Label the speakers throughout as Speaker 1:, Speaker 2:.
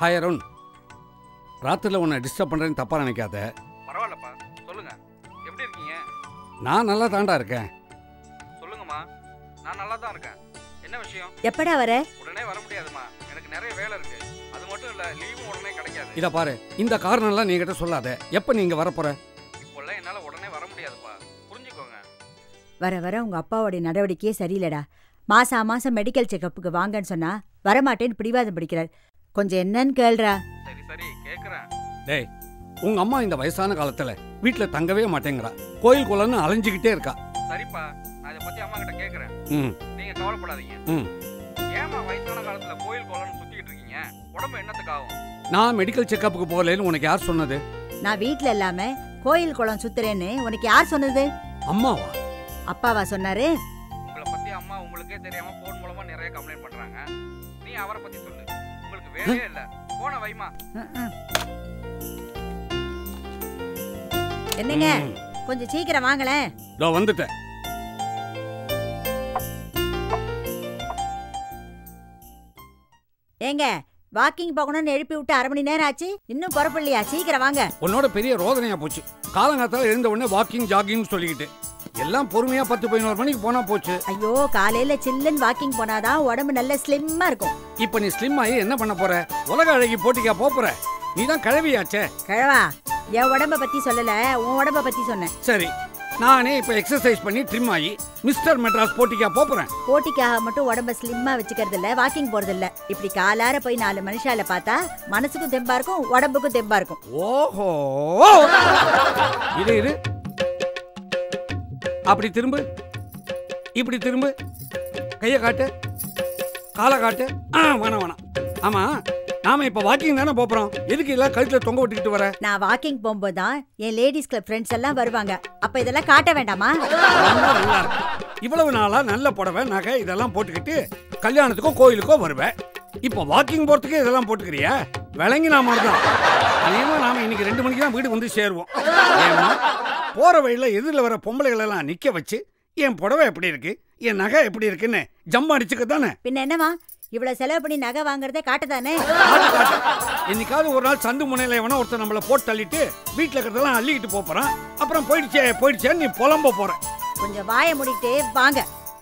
Speaker 1: Hi Arun ராத்திரியில் உன்னை disturb பண்ணுறேன்னு தப்பாக நினைக்காத
Speaker 2: பரவாயில்லப்பா சொல்லுங்க எப்படி இருக்கீங்க
Speaker 1: நான் நல்லா தாண்டா இருக்கேன்
Speaker 2: சொல்லுங்கம்மா நான் நல்லா தான் இருக்கேன் என்ன விஷயம்
Speaker 3: எப்படா வர
Speaker 2: உடனே வர முடியாதும்மா எனக்கு நிறைய வேலை இருக்கு அது மட்டும் இல்ல லீவும் உடனே கிடைக்காது
Speaker 1: இதை பாரு இந்த காரணம்லாம் நீ கிட்ட சொல்லாத எப்போ நீங்கள் வரப்போற
Speaker 2: இப்போல்லாம் என்னால உடனே வர முடியாதுப்பா புரிஞ்சுக்கோங்க
Speaker 3: வர வர உங்க அப்பாவோட நடவடிக்கையே சரியில்லடா மாசா மாசம் மெடிக்கல் செக்கப்புக்கு வாங்கன்னு சொன்னா வரமாட்டேன்னு பிடிவாதம் பிடிக்கிறார் கொஞ்சம் என்னன்னு கேள்றா
Speaker 2: சரி சரி கேக்குறேன்
Speaker 1: டேய் உங்க அம்மா இந்த வயசான காலத்துல வீட்ல தங்கவே மாட்டேங்கிறா கோயில் குளம்னு அலைஞ்சுக்கிட்டே இருக்கா
Speaker 2: சரிப்பா நான் இதை பத்தி அம்மா கிட்ட கேக்குறேன்
Speaker 1: ம்
Speaker 2: நீங்க கவலைப்படாதீங்க
Speaker 1: ம்.
Speaker 2: ஏமா வயசான காலத்துல கோயில் கோலம்னு சுத்திட்டு இருக்கீங்க உடம்பு என்னத்துக்கு ஆகும்
Speaker 1: நான் மெடிக்கல் செக்கப்புக்கு போகலன்னு உனக்கு யார் சொன்னது
Speaker 3: நான் வீட்ல இல்லாம கோயில் குளம் சுத்துறேன்னு உனக்கு யார் சொன்னது
Speaker 1: அம்மாவா
Speaker 3: அப்பாவா சொன்னாரு
Speaker 2: உங்களை பத்தி அம்மா உங்களுக்கே தெரியாம போன் மூலமா நிறைய கம்ப்ளைண்ட் பண்றாங்க நீ அவரை பத்தி சொல்லு உங்களுக்கு வேலையே இல்ல போன வைமா
Speaker 3: ம்ம். என்னங்க
Speaker 1: ம்.
Speaker 3: கொஞ்சம் சீக்கிரம் வாங்களேன்
Speaker 1: இதோ வந்துட்டேன்
Speaker 3: ஏங்க வாக்கிங் போகணும்னு எழுப்பி விட்டு அரை மணி நேரம் ஆச்சு இன்னும் புறப்படலையா சீக்கிரம் வாங்க
Speaker 1: உன்னோட பெரிய ரோதனையா போச்சு காலங்காத்தால எழுந்த உடனே வாக்கிங் ஜாகிங் சொல்லிக்கிட்டு எல்லாம் பொறுமையா பத்து பதினோரு மணிக்கு போனா போச்சு
Speaker 3: ஐயோ காலையில சில்லுன்னு வாக்கிங் போனாதான் உடம்பு நல்ல ஸ்லிம்மா இருக்கும்
Speaker 1: இப்ப நீ ஸ்லிம் ஆகி என்ன பண்ண போற உலக அழகி போட்டிக்கா போப் போற நீ தான் கிழவியாச்சே
Speaker 3: கிழவா என் உடம்ப பத்தி சொல்லல உன் உடம்ப பத்தி சொன்னேன்
Speaker 1: சரி நானே இப்ப எக்ஸசைஸ் பண்ணி ட்ரிம் ஆகி மிஸ்டர் மெட்ராஸ் போட்டிக்கா போப் போறேன்
Speaker 3: போட்டிக்காக மட்டும் உடம்ப ஸ்லிம்மா வச்சுக்கிறது இல்ல வாக்கிங் போறது இல்ல இப்படி காலார போய் நாலு மனுஷால பார்த்தா மனசுக்கும் தெம்பா இருக்கும் உடம்புக்கும் தெம்பா இருக்கும்
Speaker 1: ஓஹோ இரு இரு அப்படி திரும்பு இப்படி திரும்பு கையை காட்டு காலை காட்டு ஆ வேணாம் வேணாம் ஆமா நாம இப்ப வாக்கிங் தானே போறோம் எதுக்கு எல்லாம் கழுத்துல தொங்க விட்டுக்கிட்டு வர
Speaker 3: நான் வாக்கிங் போகும்போது தான் என் லேடிஸ் கிளப் ஃப்ரெண்ட்ஸ் எல்லாம் வருவாங்க அப்ப இதெல்லாம் காட்ட வேண்டாமா
Speaker 1: ரொம்ப நல்லா இருக்கு இவ்வளவு நாளா நல்ல புடவை நகை இதெல்லாம் போட்டுக்கிட்டு கல்யாணத்துக்கோ கோயிலுக்கோ வருவேன் இப்போ வாக்கிங் போறதுக்கே இதெல்லாம் போட்டுக்கிறியா விளங்கினா மாதிரி தான் அநேகமா நாம இன்னைக்கு ரெண்டு மணிக்கு தான் வீடு வந்து சேருவோம் ஏம்மா போற வழியில எதிரில் வர பொம்பளைகள் எல்லாம் நிக்க வச்சு என் புடவை எப்படி இருக்கு என் நகை எப்படி இருக்குன்னு ஜம் அடிச்சுக்க தானே
Speaker 3: பின்ன என்னவா இவ்வளவு செலவு பண்ணி நகை வாங்குறதே காட்டுதானே
Speaker 1: காட்டு, காட்டு. என்னைக்காவது ஒரு நாள் சந்து முனையில எவனோ ஒருத்தன் நம்மள போட்டு தள்ளிட்டு வீட்டுல இருக்கிறதெல்லாம் அள்ளிக்கிட்டு போப் போறான் அப்புறம் போயிடுச்சே போயிடுச்சேன்னு நீ புலம்ப போற
Speaker 3: கொஞ்சம் வாயை மூடிக்கிட்டே வாங்க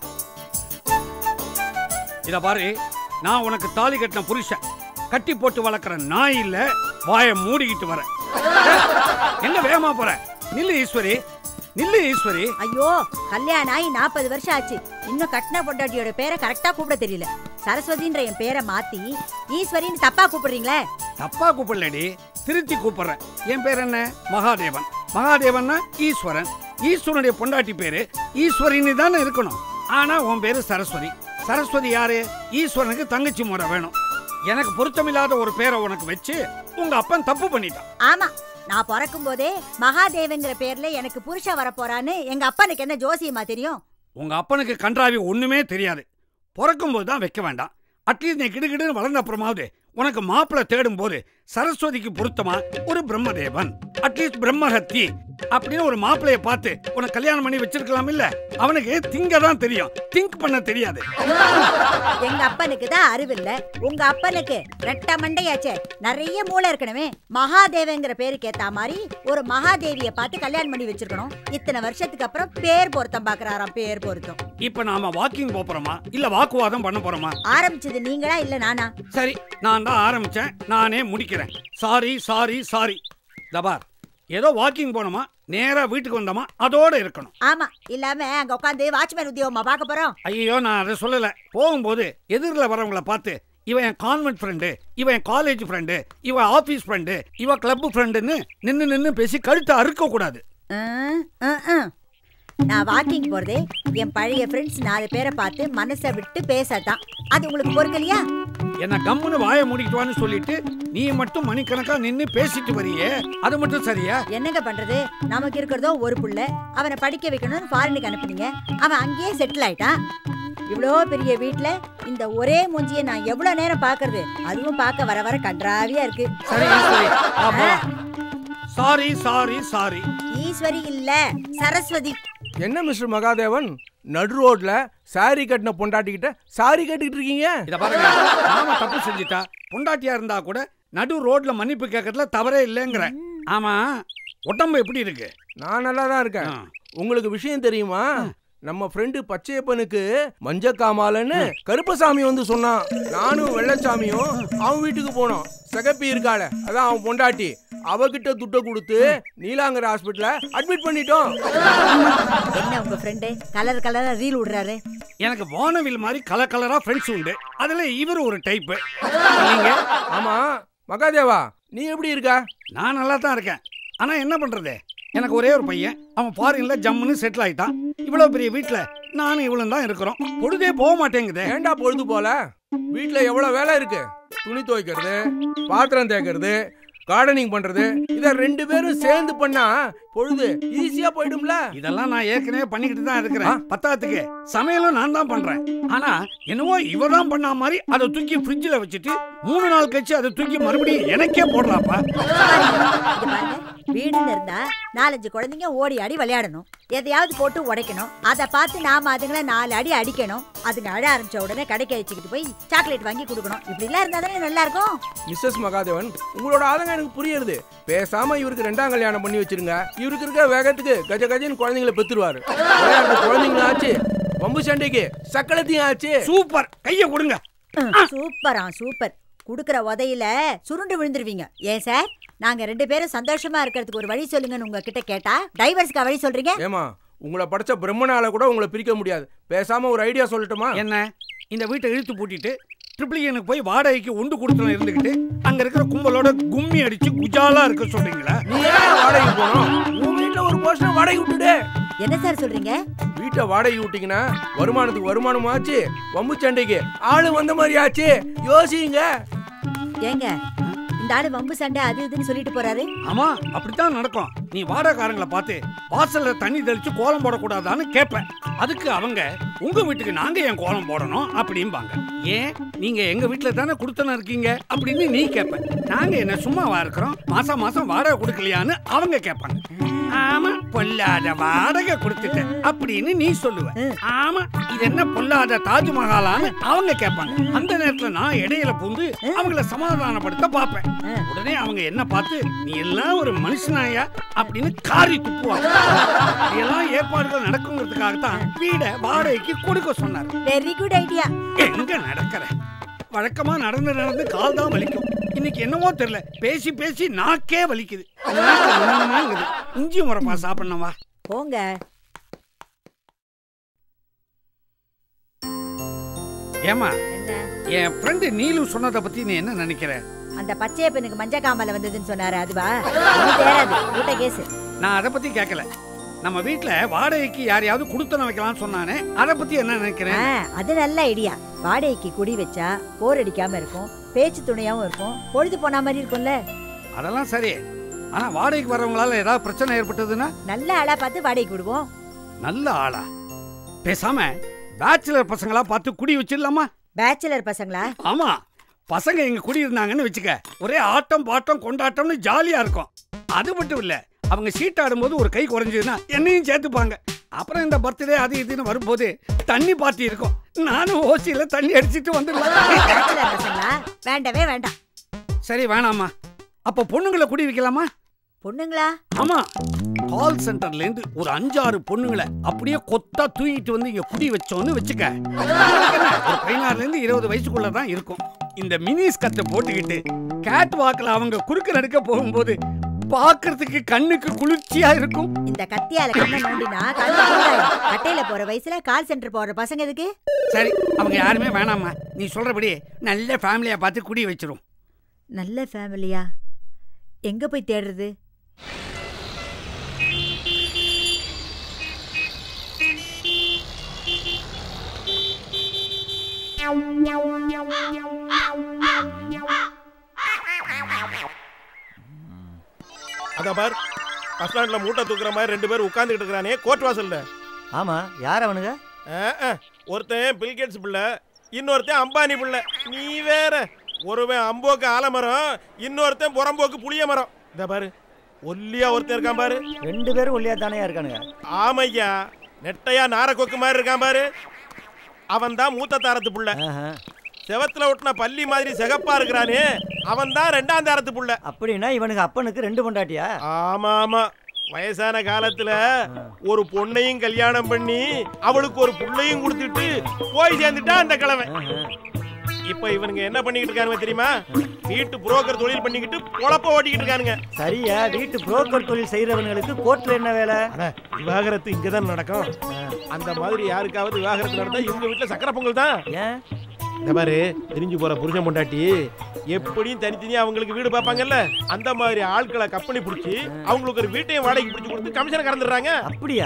Speaker 1: இத பாரு நான் உனக்கு தாலி கட்டின புருஷன் கட்டி போட்டு வளர்க்குற நாய் இல்ல வாயை மூடிக்கிட்டு வரேன் எங்க வேகமா போற நில்லு ஈஸ்வரி நில்லு ஈஸ்வரி
Speaker 3: ஐயோ கல்யாணம் ஆகி நாற்பது வருஷம் ஆச்சு இன்னும் கட்டின பொண்டாட்டியோட பேரை கரெக்டா கூப்பிட தெரியல சரஸ்வதின்ற என் பேரை மாத்தி ஈஸ்வரின்னு தப்பா கூப்பிடுறீங்களே
Speaker 1: தப்பா கூப்பிடலடி திருத்தி கூப்பிடுறேன் என் பேர் என்ன மகாதேவன் மகாதேவன்னா ஈஸ்வரன் ஈஸ்வரனுடைய பொண்டாட்டி பேரு ஈஸ்வரின்னு தானே இருக்கணும் ஆனா உன் பேரு சரஸ்வதி சரஸ்வதி யாரு ஈஸ்வரனுக்கு தங்கச்சி முறை வேணும் எனக்கு பொருத்தமில்லாத ஒரு பேரை உனக்கு வச்சு உங்க அப்பன் தப்பு பண்ணிட்டான்
Speaker 3: ஆமா நான் பிறக்கும் போதே மகாதேவங்கிற பேர்ல எனக்கு புருஷன் வரப்போறான்னு எங்க அப்பனுக்கு என்ன ஜோசியமா தெரியும்
Speaker 1: உங்க அப்பனுக்கு கன்றாவி ஒண்ணுமே தெரியாது பிறக்கும்போது தான் வைக்க வேண்டாம் அட்லீஸ்ட் நீ கிடுகிடுன்னு வளர்ந்த அப்புறமாவது உனக்கு மாப்பிள்ளை தேடும் போது சரஸ்வதிக்கு பொருத்தமா ஒரு பிரம்மதேவன் அட்லீஸ்ட் பிரம்மஹத்தி அப்படின்னு ஒரு மாப்பிளைய பார்த்து உனக்கு கல்யாணம் பண்ணி வச்சிருக்கலாம் இல்ல அவனுக்கு திங்க தான் தெரியும் திங்க் பண்ண தெரியாது
Speaker 3: எங்க அப்பனுக்கு தான் அறிவு இல்ல உங்க அப்பனுக்கு ரெட்ட மண்டையாச்சே நிறைய மூளை இருக்கணுமே மகாதேவங்கிற பேருக்கு ஏத்த மாதிரி ஒரு மகாதேவிய பார்த்து கல்யாணம் பண்ணி வச்சிருக்கணும் இத்தனை வருஷத்துக்கு அப்புறம் பேர் பொருத்தம் பாக்குறாராம் பேர் பொருத்தம்
Speaker 1: இப்ப நாம வாக்கிங் போறோமா இல்ல வாக்குவாதம் பண்ண போறோமா
Speaker 3: ஆரம்பிச்சது நீங்களா இல்ல நானா
Speaker 1: சரி நான் தான் ஆரம்பிச்சேன் நானே முடிக்கிறேன் சாரி சாரி சாரி தபார் ஏதோ வாக்கிங் போனோமா நேரா வீட்டுக்கு வந்தோமா அதோட இருக்கணும்
Speaker 3: ஆமா இல்லாம அங்க உட்காந்து வாட்ச்மேன் உத்தியோகமா பார்க்க போறோம்
Speaker 1: ஐயோ நான் அதை சொல்லல போகும்போது எதிரில் வரவங்கள பார்த்து இவன் என் கான்வென்ட் ஃப்ரெண்டு இவன் என் காலேஜ் ஃப்ரெண்டு இவன் ஆஃபீஸ் ஃப்ரெண்டு இவன் கிளப் ஃப்ரெண்டுன்னு நின்று நின்று பேசி கழுத்தை அறுக்க கூடாது
Speaker 3: ம், ம், ம். நான் வாக்கிங் போறதே என் பழைய ஃப்ரெண்ட்ஸ் நாலு பேரை பார்த்து மனசை விட்டு பேசத்தான் அது உங்களுக்கு பொறுக்கலையா
Speaker 1: என்ன கம்முன்னு வாயை மூடிக்கிட்டு வான்னு சொல்லிட்டு நீ மட்டும் மணிக்கணக்கா நின்று பேசிட்டு வரியே அது மட்டும் சரியா
Speaker 3: என்னங்க பண்றது நமக்கு இருக்கிறதோ ஒரு புள்ள அவனை படிக்க வைக்கணும்னு ஃபாரினுக்கு அனுப்புனீங்க அவன் அங்கேயே செட்டில் ஆயிட்டான் இவ்வளோ பெரிய வீட்ல இந்த ஒரே மூஞ்சியை நான் எவ்வளவு நேரம் பார்க்கறது அதுவும் பார்க்க வர வர கன்றாவியா இருக்கு
Speaker 1: சரி ஈஸ்வரி வா போலாம் சாரி சாரி சாரி
Speaker 3: ஈஸ்வரி இல்ல சரஸ்வதி
Speaker 4: என்ன மிஸ்டர் மகாதேவன் நடு ரோட்ல சாரி கட்டின பொண்டாட்டிக்கிட்ட சாரி கட்டிக்கிட்டு இருக்கீங்க
Speaker 1: இத பாருங்க நாம தப்பு செஞ்சுட்டா பொண்டாட்டியா இருந்தா கூட நடு ரோட்ல மன்னிப்பு கேட்கறதுல தவறே இல்லைங்கிற ஆமா உடம்பு எப்படி இருக்கு
Speaker 4: நான் நல்லா தான் இருக்கேன்
Speaker 1: ஆ.
Speaker 4: உங்களுக்கு விஷயம் தெரியுமா நம்ம ஃப்ரெண்டு பச்சையப்பனுக்கு மஞ்ச காமாலன்னு கருப்பசாமி வந்து சொன்னான் நானும் வெள்ளச்சாமியும் அவன் வீட்டுக்கு போனோம் சிகப்பி இருக்காள அதான் அவன் பொண்டாட்டி அவகிட்ட துட்டை கொடுத்து நீலாங்கர் ஹாஸ்பிட்டல்ல அட்மிட் பண்ணிட்டோம்
Speaker 3: என்ன உங்க ஃப்ரெண்டு கலர் கலரா ரீல் விடுறாரு
Speaker 1: எனக்கு வானவில் மாதிரி கலர் கலரா ஃப்ரெண்ட்ஸ் உண்டு அதுல இவர் ஒரு டைப் நீங்க
Speaker 4: ஆமா மகாதேவா நீ எப்படி இருக்க
Speaker 1: நான் நல்லா தான் இருக்கேன் ஆனா என்ன பண்றது எனக்கு ஒரே ஒரு பையன் அவன் ஃபாரின்ல ஜம்முன்னு செட்டில் ஆயிட்டான் இவ்வளவு பெரிய வீட்ல நானும் இவளும் தான் இருக்கிறோம் பொழுதே போக மாட்டேங்குதே
Speaker 4: ஏன்டா பொழுது போல வீட்ல எவ்வளவு வேலை இருக்கு துணி துவைக்கிறது பாத்திரம் தேய்க்கிறது கார்டனிங் பண்றது இத ரெண்டு பேரும் சேர்ந்து பண்ணா பொழுது ஈஸியா போயிடும்ல
Speaker 1: இதெல்லாம் நான் ஏற்கனவே பண்ணிக்கிட்டு தான் இருக்கிறேன் பத்தாத்துக்கு சமையலும் நான் தான் பண்றேன் ஆனா என்னவோ இவ தான் பண்ண மாதிரி அதை தூக்கி ஃப்ரிட்ஜில் வச்சுட்டு மூணு நாள் கழிச்சு அதை தூக்கி மறுபடியும் எனக்கே போடுறாப்பா
Speaker 3: இங்க பாருங்க வீடுன்னு இருந்தா நாலஞ்சு குழந்தைங்க ஓடி ஆடி விளையாடணும் எதையாவது போட்டு உடைக்கணும் அதை பார்த்து நாம அதுங்களை நாலு அடி அடிக்கணும் அதுங்க அழ ஆரம்பிச்ச உடனே கடைக்கு அழிச்சுக்கிட்டு போய் சாக்லேட் வாங்கி கொடுக்கணும் இப்படி எல்லாம் இருந்தா தானே நல்லா இருக்கும்
Speaker 4: மிஸ்ஸஸ் மகாதேவன் உங்களோட ஆதங்கம் எனக்கு புரியுது பேசாம இவருக்கு ரெண்டாம் கல்யாணம் பண்ணி வச்சிருங்க இவருக்கு இருக்க வேகத்துக்கு கஜ கஜன்னு குழந்தைங்களை பெத்துருவாரு விளையாடுற குழந்தைங்களும் ஆச்சு வம்பு சண்டைக்கு சக்களத்தையும் ஆச்சு
Speaker 1: சூப்பர் கையை கொடுங்க
Speaker 3: சூப்பரா சூப்பர் குடுக்கிற உதையில சுருண்டு விழுந்துருவீங்க ஏன் சார் நாங்க ரெண்டு பேரும் சந்தோஷமா இருக்கிறதுக்கு ஒரு வழி சொல்லுங்கன்னு உங்ககிட்ட கேட்டா டைவர்ஸ்க்கு வழி சொல்றீங்க
Speaker 4: ஏமா உங்களை படைச்ச பிரம்மனால கூட உங்களை பிரிக்க முடியாது பேசாம ஒரு ஐடியா சொல்லட்டுமா
Speaker 1: என்ன இந்த வீட்டை இழுத்து பூட்டிட்டு ட்ரிபிளியனுக்கு போய் வாடகைக்கு ஒண்டு கொடுத்தன இருந்துக்கிட்டு அங்க இருக்கிற கும்பலோட கும்மி அடிச்சு குஜாலா இருக்க சொல்றீங்களா
Speaker 4: நீ ஏன் வாடகை போகணும் உன் வீட்டுல ஒரு போர்ஷன் வாடகை விட்டுடு
Speaker 3: என்ன சார் சொல்றீங்க
Speaker 4: வீட்டை வாடகை விட்டீங்கன்னா வருமானத்துக்கு வருமானம் ஆச்சு வம்பு சண்டைக்கு ஆளு வந்த மாதிரி ஆச்சு யோசிங்க
Speaker 3: ஏங்க இந்த ஆளு வம்பு சண்டை அது இதுன்னு சொல்லிட்டு போறாரு
Speaker 1: ஆமா அப்படித்தான் நடக்கும் நீ வாடகைக்காரங்களை பார்த்து வாசல்ல தண்ணி தெளிச்சு கோலம் போடக்கூடாதான்னு கேட்பேன் அதுக்கு அவங்க உங்க வீட்டுக்கு நாங்க ஏன் கோலம் போடணும் அப்படிம்பாங்க ஏன் நீங்க எங்க வீட்டுல தானே கொடுத்தன இருக்கீங்க அப்படின்னு நீ கேட்ப நாங்க என்ன சும்மாவா இருக்கிறோம் மாசம் மாசம் வாடகை கொடுக்கலையான்னு அவங்க கேட்பாங்க ஆமா பொல்லாத வாடகை கொடுத்துட்டேன் அப்படின்னு நீ சொல்லுவ ஆமா இது என்ன பொல்லாத தாஜ்மஹாலான்னு அவங்க கேட்பாங்க அந்த நேரத்துல நான் இடையில பூந்து அவங்கள சமாதானப்படுத்த பார்ப்பேன் உடனே அவங்க என்ன பார்த்து நீ எல்லாம் ஒரு மனுஷனாயா அப்படின்னு காரி துப்புவாங்க இதெல்லாம் ஏற்பாடுகள் நடக்குங்கிறதுக்காகத்தான் வீட வாடகைக்கு கொடுக்க சொன்னார்
Speaker 3: வெரி குட் ஐடியா
Speaker 1: எங்க நடக்கிற வழக்கமா நடந்து நடந்து கால் தான் வலிக்கும் இன்னைக்கு என்னவோ தெரியல பேசி பேசி நாக்கே வலிக்குது நாக்கு நுணுங்குது. இஞ்சி முறப்பா சாப்பிடணும் வா
Speaker 3: போங்க
Speaker 1: ஏமா
Speaker 3: என்ன
Speaker 1: என் ஃப்ரெண்டு நீலு சொன்னதை பத்தி நீ என்ன நினைக்கிற
Speaker 3: அந்த பச்சைய பெண்ணுக்கு மஞ்ச காமல வந்ததுன்னு சொன்னாரு அதுவா ஒண்ணும் தேராது கூட்ட கேஸ்
Speaker 1: நான் அதை பத்தி கேட்கல நம்ம வீட்ல வாடகைக்கு யாரையாவது கொடுத்தன வைக்கலாம்னு சொன்னானே அதை பத்தி என்ன நினைக்கிறேன்
Speaker 3: அது நல்ல ஐடியா வாடகைக்கு குடி வச்சா போர் அடிக்காம இருக்கும் பேச்சு துணையாவும் இருக்கும் பொழுது போன மாதிரி இருக்கும்ல
Speaker 1: அதெல்லாம் சரி ஆனா வாடகைக்கு வர்றவங்களால ஏதாவது பிரச்சனை ஏற்பட்டதுன்னா
Speaker 3: நல்ல ஆளா பார்த்து வாடகைக்கு விடுவோம்
Speaker 1: நல்ல ஆளா பேசாம பேச்சுலர் பசங்களா பார்த்து குடி வச்சிடலாமா
Speaker 3: பேச்சுலர் பசங்களா
Speaker 1: ஆமா பசங்க எங்க குடி இருந்தாங்கன்னு வச்சுக்க ஒரே ஆட்டம் பாட்டம் கொண்டாட்டம்னு ஜாலியா இருக்கும் அது மட்டும் இல்ல அவங்க சீட் ஆடும்போது ஒரு கை குறைஞ்சதுன்னா என்னையும் சேர்த்துப்பாங்க அப்புறம் இந்த பர்த்டே அது இதுன்னு வரும்போது தண்ணி பார்ட்டி இருக்கும் நானும் ஓசியில தண்ணி அடிச்சிட்டு வந்துடலாம்
Speaker 3: பேச்சுலர் பசங்களா வேண்டவே வேண்டாம்
Speaker 1: சரி வேணாமா அப்ப பொண்ணுங்களை குடி வைக்கலாமா
Speaker 3: பொண்ணுங்களா
Speaker 1: ஆமா கால் சென்டர்ல இருந்து ஒரு அஞ்சாறு பொண்ணுங்களை அப்படியே கொத்தா தூக்கிட்டு வந்து இங்க குடி வச்சோன்னு வச்சுக்க ஒரு பதினாறுல இருந்து இருபது வயசுக்குள்ள தான் இருக்கும் இந்த மினி ஸ்கத்தை போட்டுக்கிட்டு கேட் வாக்கில் அவங்க குறுக்கு நடுக்க போகும்போது பார்க்கிறதுக்கு கண்ணுக்கு குளிர்ச்சியா இருக்கும்
Speaker 3: இந்த கத்தியால கண்ணை நோண்டினா கண்ணு கூடாயிடும். கட்டையில போற வயசுல கால் சென்டர் போற பசங்க எதுக்கு
Speaker 1: சரி அவங்க யாருமே வேணாமா நீ சொல்றபடி நல்ல ஃபேமிலியா பார்த்து குடி வச்சிரும்
Speaker 3: நல்ல ஃபேமிலியா எங்க போய் தேடுறது
Speaker 5: அதான் பார் பஸ் ஸ்டாண்ட்ல மூட்டை தூக்குற மாதிரி ரெண்டு பேர் உட்காந்துக்கிட்டு இருக்கிறானே கோர்ட் வாசல்ல
Speaker 6: ஆமா யார் அவனுங்க
Speaker 5: ஆ, ஆ. ஒருத்தன் பில்கேட்ஸ் பிள்ளை இன்னொருத்தன் அம்பானி பிள்ளை நீ வேற ஒருவன் அம்போக்கு ஆலமரம் இன்னொருத்தன் புறம்போக்கு புளிய மரம் இந்த பாரு ஒல்லியா ஒருத்தன் இருக்கான் பாரு
Speaker 6: ரெண்டு பேரும் ஒல்லியா தானே இருக்கானுங்க
Speaker 5: ஆமையா நெட்டையா நார கொக்கு மாதிரி இருக்கான் பாரு அவன் தான் மூத்த தாரத்து புள்ள
Speaker 6: ஆஹா.
Speaker 5: செவத்துல ஒட்டின பள்ளி மாதிரி சிகப்பா இருக்கிறானே அவன் தான் ரெண்டாம் தாரத்து புள்ள
Speaker 6: அப்படின்னா இவனுக்கு அப்பனுக்கு ரெண்டு பொண்டாட்டியா
Speaker 5: ஆமா ஆமா வயசான காலத்துல ஒரு பொண்ணையும் கல்யாணம் பண்ணி அவளுக்கு ஒரு புள்ளையும் கொடுத்துட்டு போய் சேர்ந்துட்டான் அந்த கிழமை
Speaker 6: ஆஹா.
Speaker 5: இப்ப இவனுங்க என்ன பண்ணிக்கிட்டு இருக்கானுங்க தெரியுமா வீட்டு புரோக்கர் தொழில் பண்ணிக்கிட்டு பொழப்ப ஓட்டிக்கிட்டு இருக்கானுங்க
Speaker 6: சரியா வீட்டு புரோக்கர் தொழில் செய்யறவங்களுக்கு கோர்ட்ல என்ன வேலை
Speaker 5: அட, விவாகரத்து இங்கதான் நடக்கும் அந்த மாதிரி யாருக்காவது விவாகரத்து நடந்தா இவங்க வீட்டுல சக்கரை பொங்கல் தான்
Speaker 6: ஏன்
Speaker 5: இந்த பாரு தெரிஞ்சு போற புருஷன் பொண்டாட்டி எப்படியும் தனித்தனியா அவங்களுக்கு வீடு பார்ப்பாங்கல்ல அந்த மாதிரி ஆட்களை கம்பெனி பிடிச்சி அவங்களுக்கு ஒரு வீட்டையும் வாடகைக்கு பிடிச்சி கொடுத்து கமிஷனை கறந்துடுறாங்க
Speaker 6: அப்படியா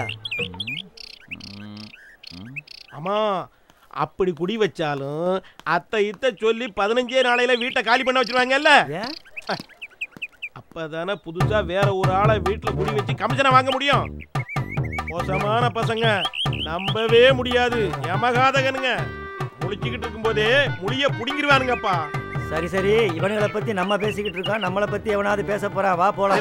Speaker 5: ஆமா அப்படி குடி வச்சாலும் அத்தை இத்த சொல்லி பதினஞ்சே நாளையில வீட்டை காலி பண்ண வச்சிருவாங்கல்ல
Speaker 6: ஏன்
Speaker 5: அப்பதானே புதுசா வேற ஒரு ஆளை வீட்டுல குடி வச்சு கமிஷனை வாங்க முடியும் மோசமான பசங்க நம்பவே முடியாது யமகாதகனுங்க முழிச்சுக்கிட்டு இருக்கும்போதே முடிய புடிங்கிருவானுங்கப்பா
Speaker 6: சரி சரி இவனுங்களை பத்தி நம்ம பேசிக்கிட்டு இருக்கோம் நம்மளை பத்தி எவனாவது பேச போறா வா போலாம்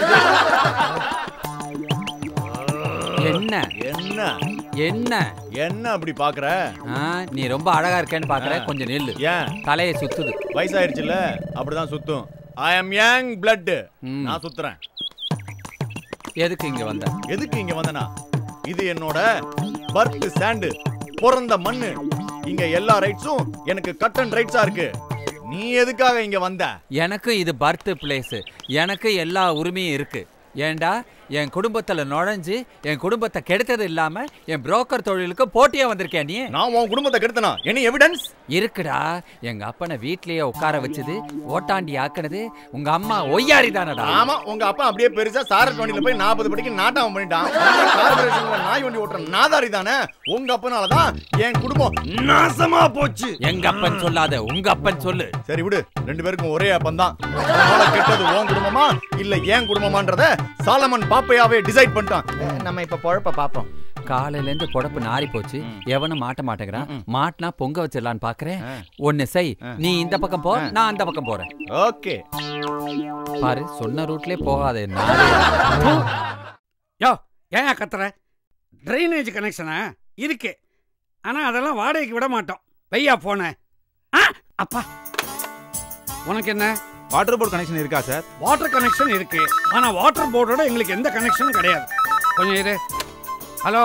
Speaker 7: என்ன
Speaker 8: என்ன
Speaker 7: என்ன
Speaker 8: என்ன அப்படி பாக்குற
Speaker 7: ஆ, நீ ரொம்ப அழகா இருக்கேன்னு பாக்குற கொஞ்சம் நெல்லு
Speaker 8: ஏன்
Speaker 7: தலையை சுத்துது
Speaker 8: வயசாயிருச்சுல அப்படிதான் சுத்தும் ஐ அம் யங் பிளட்
Speaker 7: ம்.
Speaker 8: நான் சுத்துறேன்
Speaker 7: எதுக்கு இங்க வந்த
Speaker 8: எதுக்கு இங்க வந்தனா இது என்னோட பர்த் ஸ்டாண்டு பிறந்த மண்ணு இங்க எல்லா ரைட்ஸும் எனக்கு கட் அண்ட் ரைட்ஸா இருக்கு நீ எதுக்காக இங்க வந்த
Speaker 7: எனக்கு இது பர்த் பிளேஸ் எனக்கு எல்லா உரிமையும் இருக்கு ஏண்டா என் குடும்பத்துல நுழைஞ்சு என் குடும்பத்தை கெடுத்தது இல்லாம என் புரோக்கர் தொழிலுக்கு போட்டியா வந்திருக்கேன் நீ
Speaker 8: நான் உன் குடும்பத்தை கெடுத்தனா எனி எவிடன்ஸ்
Speaker 7: இருக்குடா எங்க அப்பனை வீட்லயே உட்கார வச்சது ஓட்டாண்டி ஆக்குனது உங்க அம்மா ஒய்யாரி தானடா
Speaker 8: ஆமா உங்க அப்பா அப்படியே பெருசா சாரட் வண்டியில போய் நாற்பது படிக்கு நாட்டாம பண்ணிட்டான் கார்பரேஷன்ல நாய் வண்டி ஓட்டுற நாதாரி தானே உங்க அப்பனாலதான் என் குடும்பம் நாசமா போச்சு
Speaker 7: எங்க அப்பன் சொல்லாத உங்க அப்பன் சொல்லு
Speaker 8: சரி விடு ரெண்டு பேருக்கும் ஒரே அப்பன் தான் கெட்டது உன் குடும்பமா இல்ல ஏன் குடும்பமான்றத சாலமன் பாப்பையாவே டிசைட் பண்ணிட்டான் நம்ம இப்ப பொழப்ப பாப்போம்
Speaker 7: காலையில இருந்து பொழப்பு நாரி போச்சு எவனும் மாட்ட மாட்டேங்கிறான் மாட்டினா பொங்க வச்சிடலான்னு பாக்குறேன் ஒன்னு செய் நீ இந்த பக்கம் போ நான் அந்த பக்கம் போறேன்
Speaker 8: ஓகே
Speaker 7: பாரு சொன்ன ரூட்லயே போகாத நாளே.
Speaker 1: யோ ஏன் கத்துற ட்ரைனேஜ் கனெக்ஷனா இருக்கு ஆனா அதெல்லாம் வாடகைக்கு விட மாட்டோம் வையா போன அப்பா உனக்கு என்ன
Speaker 9: வாட்டர் போர்டு கனெக்ஷன் இருக்கா சார்
Speaker 1: வாட்டர் கனெக்ஷன் இருக்கு ஆனா வாட்டர் போர்டோட எங்களுக்கு எந்த கனெக்ஷனும் கிடையாது கொஞ்சம் இரு ஹலோ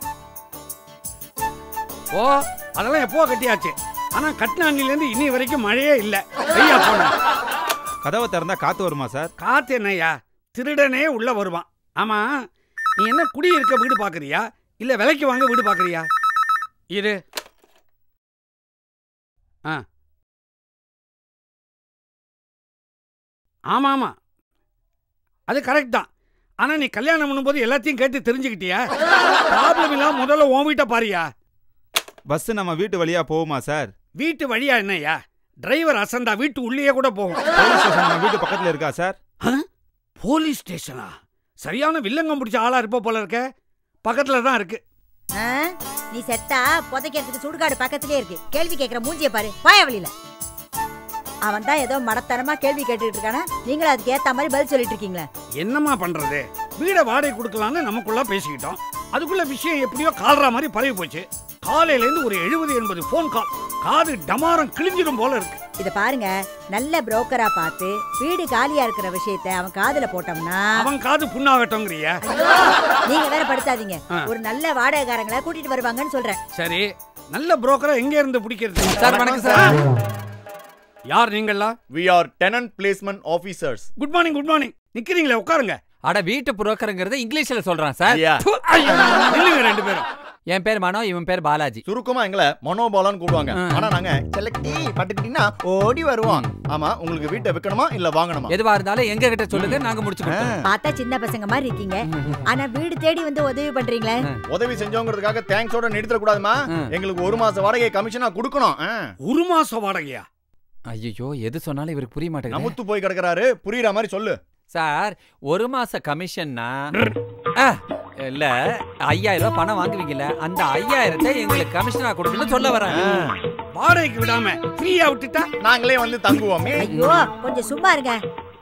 Speaker 1: ஓ அதெல்லாம் எப்போ கட்டியாச்சு ஆனா கட்டினாண்டிலேருந்து இன்னி வரைக்கும் மழையே இல்லை வெய்யா போன
Speaker 9: கதவை திறந்தா காத்து வருமா சார்
Speaker 1: காத்து என்னய்யா திருடனே உள்ள வருவான் ஆமா நீ என்ன குடி இருக்க வீடு பாக்குறியா இல்ல விலைக்கு வாங்க வீடு பாக்குறியா இரு ஆ ஆமா ஆமா அது கரெக்ட் தான் ஆனா நீ கல்யாணம் பண்ணும்போது எல்லாத்தையும் கேட்டு தெரிஞ்சுக்கிட்டியா ப்ராப்ளம் இல்லாம முதல்ல உன் வீட்டை பாரியா
Speaker 9: பஸ் நம்ம வீட்டு வழியா போகுமா சார்
Speaker 1: வீட்டு வழியா என்னய்யா டிரைவர் அசந்தா வீட்டு உள்ளேயே கூட போகும்
Speaker 9: போலீஸ் ஸ்டேஷன் நம்ம வீட்டு பக்கத்துல இருக்கா சார்
Speaker 1: போலீஸ் ஸ்டேஷனா சரியான வில்லங்கம் பிடிச்ச ஆளா இருப்ப போல இருக்க பக்கத்துல தான் இருக்கு
Speaker 3: ஆ? நீ செத்தா புதைக்கிறதுக்கு சுடுகாடு பக்கத்திலே இருக்கு கேள்வி கேட்கிற மூஞ்சிய பாரு பாய வழியில அவன் தான் ஏதோ மடத்தனமா கேள்வி கேட்டுட்டு இருக்கானா நீங்களும் அதுக்கு ஏத்த மாதிரி பதில் சொல்லிட்டு இருக்கீங்களே
Speaker 1: என்னம்மா பண்றது வீடை வாடகை கொடுக்கலான்னு நமக்குள்ள பேசிக்கிட்டோம் அதுக்குள்ள விஷயம் எப்படியோ கால்ற மாதிரி பரவி போச்சு காலையில இருந்து ஒரு எழுபது எண்பது ஃபோன் கால் காது டமாரம் கிழிஞ்சிடும் போல இருக்கு
Speaker 3: இத பாருங்க நல்ல புரோக்கரா பார்த்து வீடு காலியா இருக்கிற விஷயத்த அவன் காதுல போட்டோம்னா
Speaker 1: அவன் காது புண்ணாகட்டோங்கிறிய
Speaker 3: ஐயோ, நீங்க வேற படுத்தாதீங்க
Speaker 1: ஆ.
Speaker 3: ஒரு நல்ல வாடகைக்காரங்களை கூட்டிட்டு வருவாங்கன்னு சொல்றேன்
Speaker 1: சரி நல்ல புரோக்கரை எங்க இருந்து பிடிக்கிறது
Speaker 7: சார் வணக்கம் சார்
Speaker 1: யார் நீங்களா
Speaker 8: we are tenant placement officers
Speaker 1: good morning good morning நிக்கிறீங்களே உட்காருங்க
Speaker 7: அட வீட்டு புரோக்கருங்கிறத இங்கிலீஷ்ல சொல்றான் சார்
Speaker 1: ப்பு, ஐயோ, நில்லுங்க ரெண்டு பேரும்
Speaker 7: என் பேர் மனோ இவன் பேர் பாலாஜி
Speaker 8: சுருக்கமா எங்களை மனோபாலான்னு கூப்பிடுவாங்க
Speaker 7: ஆ.
Speaker 8: ஆனா நாங்க செலக்டி பட்டுக்கிட்டீங்கன்னா ஓடி வருவோம் ஆமா உங்களுக்கு வீட்டை விற்கணுமா இல்ல வாங்கணுமா
Speaker 7: எதுவா இருந்தாலும் எங்க கிட்ட சொல்லுங்க நாங்க முடிச்சு கொடுத்தோம்
Speaker 3: பார்த்தா சின்ன பசங்க மாதிரி இருக்கீங்க ஆனா வீடு தேடி வந்து உதவி பண்றீங்களே
Speaker 8: உதவி செஞ்சோங்கிறதுக்காக தேங்க்ஸோட நிறுத்த கூடாதுமா
Speaker 7: ம்.
Speaker 8: எங்களுக்கு ஒரு மாச வாடகை கமிஷனா கொடுக்கணும் ஆ.
Speaker 1: ஒரு மாசம் வாடகையா
Speaker 7: ஐயோ எது சொன்னாலும் இவருக்கு புரிய மாட்டேங்குது
Speaker 8: நமுத்து போய் கிடக்குறாரு புரியுற மாதிரி சொல்லு
Speaker 7: சார் ஒரு மாச கமிஷன்னா ஆ, இல்ல ஐயாயிரம் ரூபாய் பணம் வாங்குவீங்கல்ல அந்த ஐயாயிரத்தை எங்களுக்கு கமிஷனா கொடுக்கணும்னு சொல்ல வரேன்
Speaker 1: வாடகைக்கு விடாம ஃப்ரீயா விட்டுட்டா
Speaker 8: நாங்களே வந்து தங்குவோமே
Speaker 3: ஐயோ கொஞ்சம் சும்மா இருங்க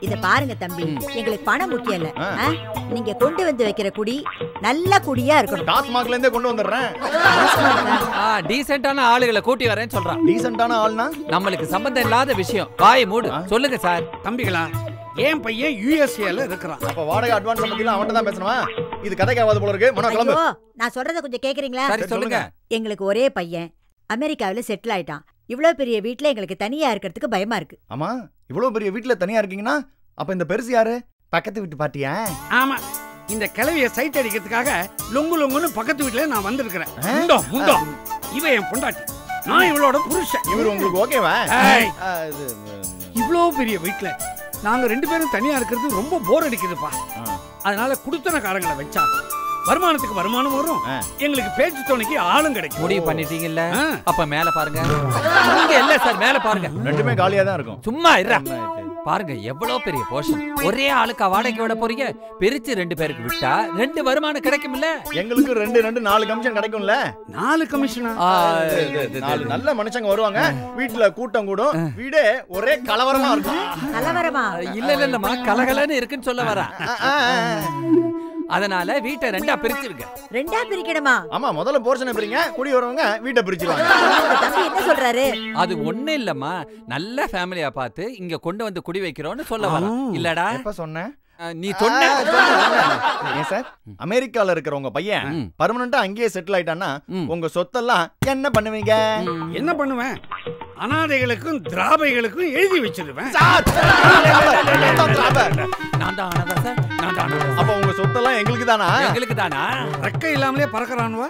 Speaker 3: இத பாருங்க தம்பி எங்களுக்கு பணம் முக்கியம் இல்ல ஆ? நீங்க கொண்டு வந்து வைக்கிற குடி நல்ல குடியா இருக்கணும்
Speaker 8: டாஸ்மாக்ல இருந்தே கொண்டு வந்துடுறேன்
Speaker 7: ஆ டீசென்ட்டான ஆளுகளை கூட்டி வரேன்னு சொல்றான்
Speaker 8: டீசென்ட்டான ஆள்னா
Speaker 7: நம்மளுக்கு சம்பந்தம் இல்லாத விஷயம் வாய் மூடு சொல்லுங்க சார்
Speaker 1: தம்பிகளா என் பையன் யூஎஸ்ஏல இருக்கிறான்
Speaker 8: அப்ப வாடகை அட்வான்ஸ் பத்திலாம் அவன்கிட்ட தான் பேசணுமா இது கதைக்காவது போல இருக்கு மனோ கிளம்பு
Speaker 3: ஐயோ நான் சொல்றத கொஞ்சம் கேக்குறீங்களா
Speaker 7: சரி சொல்லுங்க
Speaker 3: எங்களுக்கு ஒரே பையன் அமெரிக்காவுல செட்டில் ஆயிட்டான் இவ்வளவு பெரிய வீட்ல எங்களுக்கு தனியா இருக்கிறதுக்கு பயமா இருக்கு
Speaker 8: ஆமா இவ்வளவு பெரிய வீட்ல தனியா இருக்கீங்கன்னா அப்ப இந்த பெருசு யாரு பக்கத்து வீட்டு பாட்டியா
Speaker 1: ஆமா இந்த கிளவிய சைட் அடிக்கிறதுக்காக லொங்கு லொங்குன்னு பக்கத்து வீட்டுல நான் வந்திருக்கிறேன் முண்டோ முண்டோ இவ என் பொண்டாட்டி நான் இவளோட புருஷன்
Speaker 8: இவர் உங்களுக்கு ஓகேவா
Speaker 1: ஏய்,
Speaker 8: ஆ, இது,
Speaker 1: இவ்ளோ பெரிய வீட்ல நாங்க ரெண்டு பேரும் தனியா இருக்கிறது ரொம்ப போர் அடிக்குதுப்பா
Speaker 8: ஆ.
Speaker 1: அதனால குடுத்தனக்காரங்களை வச்சா வருமானத்துக்கு வருமானம் வரும்
Speaker 8: ஆ.
Speaker 1: எங்களுக்கு பேச்சு துணைக்கு ஆளும் கிடைக்கும்
Speaker 7: முடிவு பண்ணிட்டீங்கல்ல
Speaker 1: ஆ.
Speaker 7: அப்ப மேல பாருங்க இங்க இல்ல சார் மேல பாருங்க
Speaker 8: ரெண்டுமே காலியா தான் இருக்கும்
Speaker 7: சும்மா இருடா பாருங்க எவ்வளவு பெரிய போர்ஷன் ஒரே ஆளுக்கா வாடகைக்கு விட போறீங்க பிரிச்சு ரெண்டு பேருக்கு விட்டா ரெண்டு வருமானம் கிடைக்கும்ல
Speaker 8: எங்களுக்கு ரெண்டு ரெண்டு நாலு கமிஷன் கிடைக்கும்ல
Speaker 1: நாலு கமிஷனா
Speaker 7: ஆ,
Speaker 8: நாலு நல்ல மனுஷங்க வருவாங்க வீட்டுல கூட்டம் கூடும் வீடே ஒரே கலவரமா இருக்கும்
Speaker 3: கலவரமா
Speaker 7: இல்ல இல்ல இல்லம்மா கலகலன்னு இருக்குன்னு சொல்ல வரேன்
Speaker 8: ஆ, ஆ, ஆ.
Speaker 7: அதனால வீட்டை ரெண்டா பிரிச்சிருங்க
Speaker 3: ரெண்டா பிரிக்கணுமா
Speaker 8: ஆமா முதல்ல போர்ஷனை பிரிங்க குடி வரவங்க வீட்டை பிரிச்சிருவாங்க
Speaker 3: உங்க தம்பி என்ன சொல்றாரு
Speaker 7: அது ஒண்ணு இல்லம்மா நல்ல ஃபேமிலியா பார்த்து இங்க கொண்டு வந்து குடி வைக்கிறோம்னு சொல்ல வரேன் இல்லடா
Speaker 8: எப்ப சொன்னேன்
Speaker 7: அஹ், நீ
Speaker 8: ஆ,
Speaker 7: சொன்ன
Speaker 8: சொன்னேன், சொன்னேன். ஏன் சார் அமெரிக்கால இருக்கிற உங்க பையன்
Speaker 7: ம்.
Speaker 8: பர்மனண்டா அங்கேயே செட்டில் ஆயிட்டான்னா
Speaker 7: ம்.
Speaker 8: உங்க சொத்தெல்லாம் என்ன பண்ணுவீங்க
Speaker 1: என்ன பண்ணுவேன் அனாதைகளுக்கும் திராபைகளுக்கும் எழுதி வச்சிருவேன்
Speaker 8: சார்! சார்!
Speaker 7: நான் தான் அனாதை சார் நான் தான் அனாதை.
Speaker 8: அப்ப உங்க சொத்தெல்லாம் எங்களுக்கு தானா
Speaker 7: எங்களுக்கு தானா
Speaker 1: ரெக்கை இல்லாமலே பறக்கறானுவா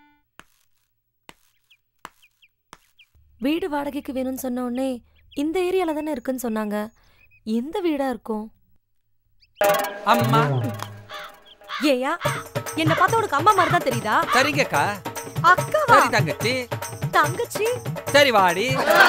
Speaker 10: வீடு வாடகைக்கு வேணும்னு சொன்ன உடனே இந்த ஏரியால தானே இருக்குன்னு சொன்னாங்க எந்த வீடா இருக்கும்
Speaker 7: அம்மா
Speaker 10: ஏயா என்ன பார்த்தா உனக்கு அம்மா மாதிரி தான் தெரியுதா
Speaker 7: சரிங்கக்கா
Speaker 10: அக்காவா
Speaker 7: சரி தங்கச்சி
Speaker 10: தங்கச்சி
Speaker 7: சரி வாடி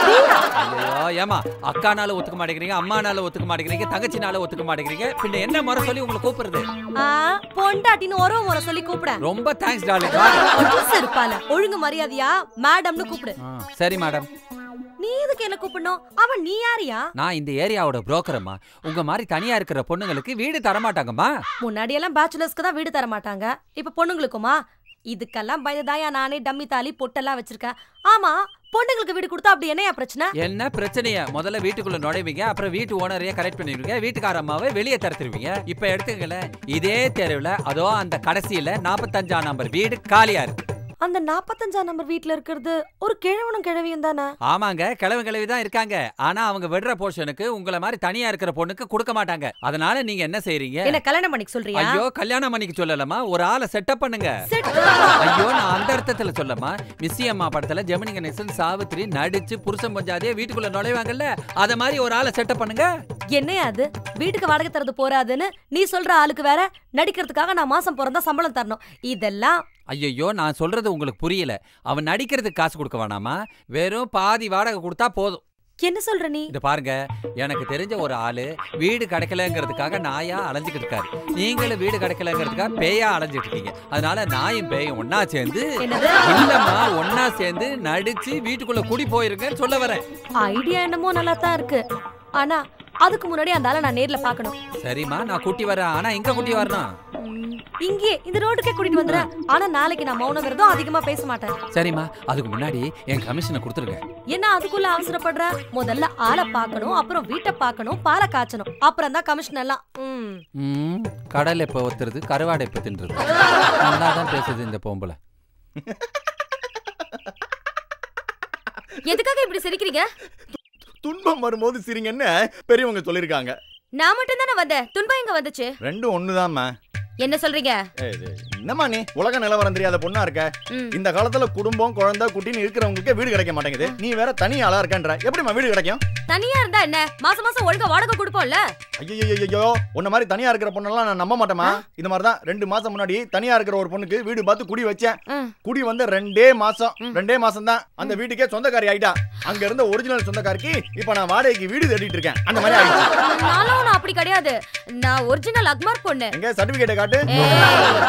Speaker 7: ஐயோ ஏமா அக்கானால ஒத்துக்க மாட்டேங்கிறீங்க அம்மானால ஒத்துக்க மாட்டேங்கிறீங்க தங்கச்சினால ஒத்துக்க மாட்டேங்கிறீங்க பின்ன என்ன முறை சொல்லி உங்களை கூப்பிடுறது
Speaker 10: ஆ பொண்டாட்டின்னு ஒரு முறை சொல்லி கூப்பிட
Speaker 7: ரொம்ப தேங்க்ஸ் டார்லிங்
Speaker 10: புதுசு இருப்பால ஒழுங்கு மரியாதையா மேடம்னு கூப்பிடு
Speaker 7: சரி மேடம்
Speaker 10: நீ எதுக்கு என்ன கூப்பிடணும் அவன் நீ யாரியா
Speaker 7: நான் இந்த ஏரியாவோட புரோக்கரம்மா உங்க மாதிரி தனியா இருக்கிற பொண்ணுங்களுக்கு வீடு தர மாட்டாங்கம்மா
Speaker 10: முன்னாடி எல்லாம் பேச்சுலர்ஸ்க்கு தான் வீடு தர மாட்டாங்க இப்ப பொண்ணுங்களுக்குமா இதுக்கெல்லாம் பயதாயா நானே டம்மி தாலி பொட்டெல்லாம் வச்சிருக்கேன் ஆமா பொண்ணுங்களுக்கு வீடு கொடுத்தா அப்படி என்னையா பிரச்சனை
Speaker 7: என்ன பிரச்சனைய முதல்ல வீட்டுக்குள்ள நுழைவீங்க அப்புறம் வீட்டு ஓனரையே கரெக்ட் பண்ணிடுவீங்க வீட்டுக்கார அம்மாவை வெளியே தரத்துருவீங்க இப்ப எடுத்துக்கல இதே தெருவுல அதோ அந்த கடைசியில நாற்பத்தஞ்சாம் நம்பர் வீடு காலியா இருக்கு
Speaker 10: அந்த நாப்பத்தஞ்சாம் நம்பர் வீட்ல இருக்கிறது ஒரு கிழவனும் கிழவியும் தானே
Speaker 7: ஆமாங்க கிழவு கிழவி தான் இருக்காங்க ஆனா அவங்க விடுற போர்ஷனுக்கு உங்கள மாதிரி தனியா இருக்கிற பொண்ணுக்கு கொடுக்க மாட்டாங்க அதனால நீங்க என்ன செய்றீங்க
Speaker 10: என்ன கல்யாணம் பண்ணிக்க சொல்றியா
Speaker 7: ஐயோ கல்யாணம் பண்ணிக்க சொல்லலமா ஒரு ஆளை செட்டப் பண்ணுங்க
Speaker 10: Set
Speaker 7: ஐயோ நான் அந்த அர்த்தத்துல சொல்லமா மிஸ்ஸி அம்மா படத்துல ஜெமினி கணேசன் சாவித்ரி நடிச்சு புருஷன் பஞ்சாதியே வீட்டுக்குள்ள நுழைவாங்கல்ல அத மாதிரி ஒரு ஆளை செட்டப் பண்ணுங்க
Speaker 10: என்னையா அது வீட்டுக்கு வாடகை தரது போறாதுன்னு நீ சொல்ற ஆளுக்கு வேற நடிக்கிறதுக்காக நான் மாசம் பிறந்தா சம்பளம் தரணும் இதெல்லாம்
Speaker 7: ஐயோ நான் சொல்றது உங்களுக்கு புரியல அவன் நடிக்கிறதுக்கு காசு கொடுக்க வேணாமா வெறும் பாதி வாடகை கொடுத்தா போதும்
Speaker 10: என்ன சொல்ற நீ
Speaker 7: இது பாருங்க எனக்கு தெரிஞ்ச ஒரு ஆளு வீடு கிடைக்கலங்கிறதுக்காக நாயா அலைஞ்சுக்கிட்டு இருக்காரு நீங்களும் வீடு கிடைக்கலங்கிறதுக்காக பேயா அலைஞ்சிட்டு இருக்கீங்க அதனால நாயும் பேயும் ஒன்னா சேர்ந்து
Speaker 10: என்னது
Speaker 7: இல்லம்மா ஒன்னா சேர்ந்து நடிச்சு வீட்டுக்குள்ள குடி போயிருங்கன்னு சொல்ல வரேன்
Speaker 10: ஐடியா என்னமோ நல்லா தான் இருக்கு ஆனா அதுக்கு முன்னாடி அந்த ஆளை நான் நேர்ல பார்க்கணும்
Speaker 7: சரிம்மா நான் கூட்டி வரேன் ஆனா எங்க கூட்டி வரணும்
Speaker 10: ம், இங்கேயே இந்த ரோட்டுக்கே கூட்டிட்டு வந்துடுறேன் ஆனா நாளைக்கு நான் மௌன விரதம் அதிகமா பேச மாட்டேன்
Speaker 7: சரிம்மா அதுக்கு முன்னாடி என் கமிஷனை கொடுத்துருங்க
Speaker 10: என்ன அதுக்குள்ள அவசரப்படுற முதல்ல ஆளை பார்க்கணும் அப்புறம் வீட்டை பார்க்கணும் பாலை காய்ச்சணும் அப்புறம் தான் கமிஷன் எல்லாம் ம்.
Speaker 7: ம் கடல் எப்போ ஒத்துறது கருவாடை எப்போ தின்றது நல்லா தான் பேசுது இந்த பொம்பளை
Speaker 10: எதுக்காக இப்படி சிரிக்கிறீங்க
Speaker 8: துன்பம் வரும்போது சிரிங்கன்னு பெரியவங்க சொல்லிருக்காங்க
Speaker 10: நான் மட்டும் தானே வந்தேன் துன்பம் எங்க வந்துச்சு
Speaker 8: ரெண்டும் ஒண்ணுதாம்மா
Speaker 10: என்ன சொல்றீங்க
Speaker 8: ஏய், இது என்னம்மா நீ உலக நிலவரம் தெரியாத பொண்ணா இருக்க
Speaker 10: ம்.
Speaker 8: இந்த காலத்துல குடும்பம் குழந்தை குட்டின்னு இருக்கிறவங்களுக்கு வீடு கிடைக்க மாட்டேங்குது நீ வேற தனி ஆளா இருக்கன்ற எப்படிம்மா வீடு கிடைக்கும்
Speaker 10: தனியா இருந்தா என்ன மாசம் மாசம் ஒழுங்கா வாடகை கொடுப்போம்ல
Speaker 8: ஐயோ உன்ன மாதிரி தனியா இருக்கிற பொண்ணெல்லாம் நான் நம்ப மாட்டேமா இந்த மாதிரி தான் ரெண்டு மாசம் முன்னாடி தனியா இருக்கிற ஒரு பொண்ணுக்கு வீடு பார்த்து குடி வச்சேன்
Speaker 10: ம்.
Speaker 8: குடி வந்து ரெண்டே மாசம் ரெண்டே மாசம் தான் அந்த வீட்டுக்கே சொந்தக்காரி ஆயிட்டா அங்க இருந்த ஒரிஜினல் சொந்தக்காரிக்கு இப்ப நான் வாடகைக்கு வீடு தேடிட்டு இருக்கேன் அந்த மாதிரி ஆயிடுச்சு
Speaker 10: நானும் நான் அப்படி கிடையாது நான் ஒரிஜினல் அக்மார் பொண்ணு
Speaker 8: எங்க சர்டிபிகேட்டை காட்டு
Speaker 10: ஏய்.
Speaker 8: இல்லம்மா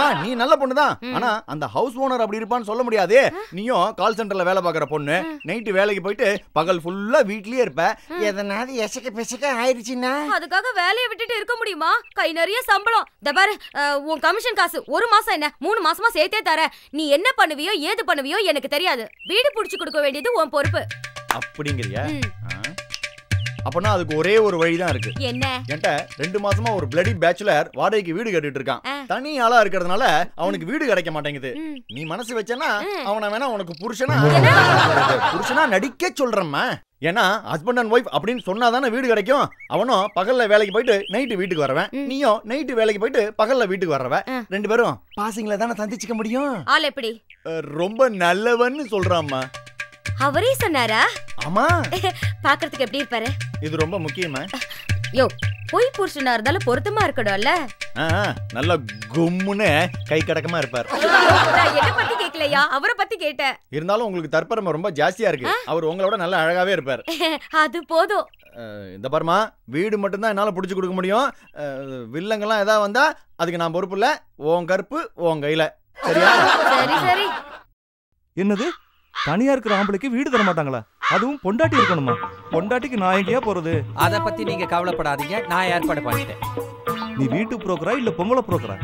Speaker 8: இல்லம்மா நீ நல்ல பொண்ணு தான்
Speaker 11: ம்.
Speaker 8: ஆனா அந்த ஹவுஸ் ஓனர் அப்படி இருப்பான்னு சொல்ல முடியாதே நீயும் கால் சென்டர்ல வேலை பார்க்குற பொண்ணு நைட்டு வேலைக்கு போயிட்டு பகல் ஃபுல்லா வீட்லயே இருப்ப எதனாவது எசக்க பெசக்க ஆயிடுச்சுன்னா
Speaker 11: அதுக்காக வேலையை விட்டுட்டு இருக்க முடியுமா கை நிறைய சம்பளம் இந்த பாரு அஹ், உன் கமிஷன் காசு ஒரு மாசம் என்ன மூணு மாசமா சேர்த்தே தர நீ என்ன பண்ணுவியோ ஏது பண்ணுவியோ எனக்கு தெரியாது வீடு புடிச்சு கொடுக்க வேண்டியது உன் பொறுப்பு
Speaker 8: அப்படிங்கிறியா
Speaker 11: ம்.
Speaker 8: ஆ. அப்பனா அதுக்கு ஒரே ஒரு வழிதான் இருக்கு
Speaker 11: என்ன
Speaker 8: என்கிட்ட ரெண்டு மாசமா ஒரு பிளடி பேச்சுலர் வாடகைக்கு வீடு கட்டிட்டு இருக்கான்
Speaker 11: ஆ.
Speaker 8: தனி ஆளா இருக்கிறதுனால அவனுக்கு வீடு கிடைக்க மாட்டேங்குது
Speaker 11: ம்.
Speaker 8: நீ மனசு வச்சனா
Speaker 11: ம்.
Speaker 8: அவனை வேணா உனக்கு புருஷனா புருஷனா நடிக்க சொல்றேம்மா ஏன்னா ஹஸ்பண்ட் அண்ட் ஒய்ஃப் அப்படின்னு சொன்னாதானே வீடு கிடைக்கும் அவனும் பகல்ல வேலைக்கு போயிட்டு நைட்டு வீட்டுக்கு வரவன்
Speaker 11: ம்.
Speaker 8: நீயும் நைட்டு வேலைக்கு போயிட்டு பகல்ல வீட்டுக்கு வர்றவ
Speaker 11: ஆ.
Speaker 8: ரெண்டு பேரும் பாசிங்ல தானே சந்திச்சுக்க முடியும்
Speaker 11: ஆள் எப்படி
Speaker 8: அஹ், ரொம்ப நல்லவன்னு சொல்றாம்மா
Speaker 11: அவரே சொன்னாரா
Speaker 8: ஆமா
Speaker 11: பாக்குறதுக்கு எப்படி இருப்பாரு
Speaker 8: இது ரொம்ப முக்கியமா
Speaker 11: யோ பொய் புருஷனா இருந்தாலும் பொருத்தமா இருக்கணும்ல
Speaker 8: ஆ, நல்ல கும்முன்னு கை கடக்கமா இருப்பார்
Speaker 11: நான் என்ன பத்தி கேக்கலையா அவரை பத்தி கேட்டேன்
Speaker 8: இருந்தாலும் உங்களுக்கு தற்பெருமை ரொம்ப ஜாஸ்தியா இருக்கு அவர் உங்களோட நல்ல அழகாவே இருப்பார்
Speaker 11: அது போதும்
Speaker 8: அஹ், இந்த பாருமா வீடு மட்டும்தான் என்னால புடிச்சு கொடுக்க முடியும் அஹ், வில்லங்கெல்லாம் ஏதாவது வந்தா அதுக்கு நான் பொறுப்பு இல்ல உன் கருப்பு உன் கையில சரியா
Speaker 11: சரி சரி
Speaker 12: என்னது தனியா இருக்கிற ஆம்பளைக்கு வீடு தர மாட்டாங்களா அதுவும் பொண்டாட்டி இருக்கணுமா பொண்டாட்டிக்கு நான் எங்கேயா போறது
Speaker 7: அத பத்தி நீங்க கவலைப்படாதீங்க நான் ஏற்பாடு பண்ணிட்டேன்
Speaker 12: நீ வீட்டு புரோக்கரா இல்ல பொம்பளை புரோக்கரா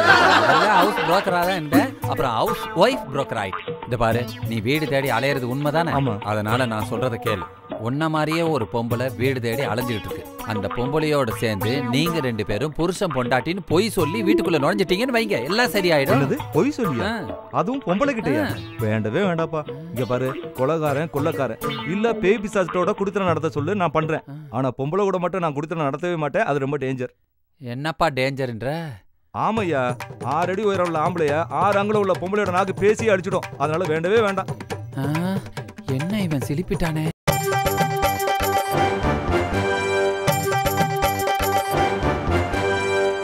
Speaker 7: ஹவுஸ் புரோக்கரா தான் இருந்தேன் அப்புறம் ஹவுஸ் ஒய்ஃப் புரோக்கர் ஆயிட்டு இந்த பாரு நீ வீடு தேடி அலையிறது உண்மைதானே
Speaker 12: ஆமா.
Speaker 7: அதனால நான் சொல்றத கேளு உன்ன மாதிரியே ஒரு பொம்பளை வீடு தேடி அலைஞ்சுக்கிட்டு இருக்கு அந்த பொம்பளையோட சேர்ந்து நீங்க ரெண்டு பேரும் புருஷன் பொண்டாட்டின்னு பொய் சொல்லி வீட்டுக்குள்ள நுழைஞ்சிட்டீங்கன்னு வைங்க எல்லாம் சரியாயிடும்
Speaker 12: என்னது பொய் சொல்லியா
Speaker 7: ஆ.
Speaker 12: அதுவும் பொம்பளை கிட்டயா வேண்டவே வேண்டாப்பா இங்க பாரு கொலகாரன் கொள்ளக்காரன் இல்ல பேய் பிசாசத்தோட குடித்தனம் நடத்த சொல்லு நான் பண்றேன் ஆனா பொம்பளை கூட மட்டும் நான் குடித்தனம் நடத்தவே மாட்டேன் அது ரொம்ப டேஞ்சர்
Speaker 7: என்னப்பா டேஞ்சர்ன்ற
Speaker 12: ஆமையா ஆறு அடி உயரம் உள்ள ஆம்பளைய ஆறு அங்குல உள்ள பொம்பளையோட நாக்கு பேசி அடிச்சிடும் அதனால வேண்டவே வேண்டாம்
Speaker 7: ஆ, என்ன இவன் சிலிப்பிட்டானே